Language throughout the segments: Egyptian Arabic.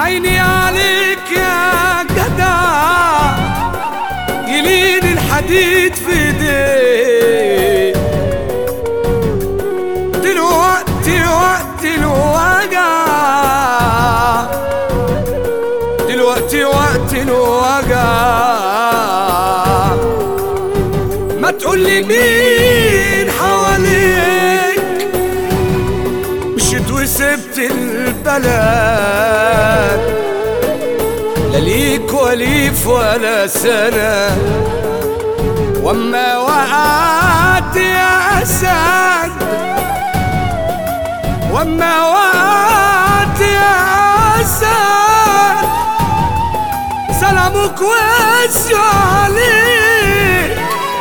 عيني عليك يا جدع يلين الحديد في ايديك دلوقتي وقت الوجع دلوقتي وقت الوجع ما تقولي مين حواليك مشيت وسبت البلد لا ليك وليف ولا سنة واما وقعت يا اسد واما وقعت يا اسد سلامك واسع عليك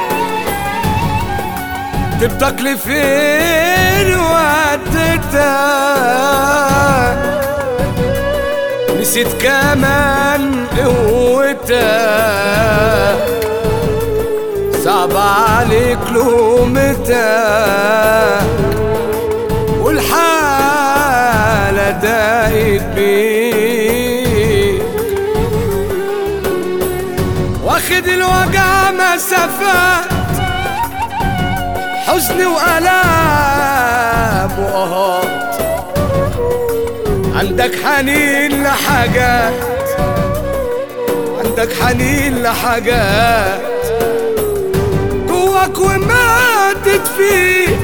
تبتك لفين وديتك نسيت كمان قوتك صعب عليك لومتك والحالة ضاقت بيك واخد الوجع مسافات حزن وألام وقهات عندك حنين لحاجات عندك حنين لحاجات جواك وماتت فيك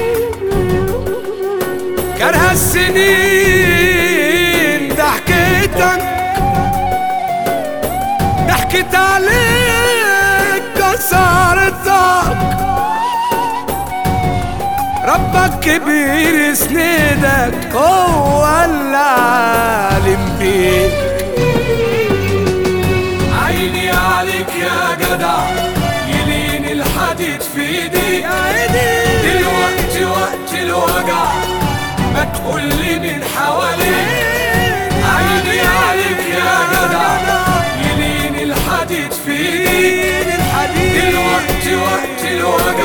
كره السنين ضحكتك ضحكت عليك كسرتك ربك كبير يسندك هو اللي عالم بيك عيني عليك يا جدع يلين الحديد في ايدي دلوقتي وقت الوجع ما تقولي من حواليك عيني عليك يا جدع يلين الحديد في ايدي دلوقتي وقت الوجع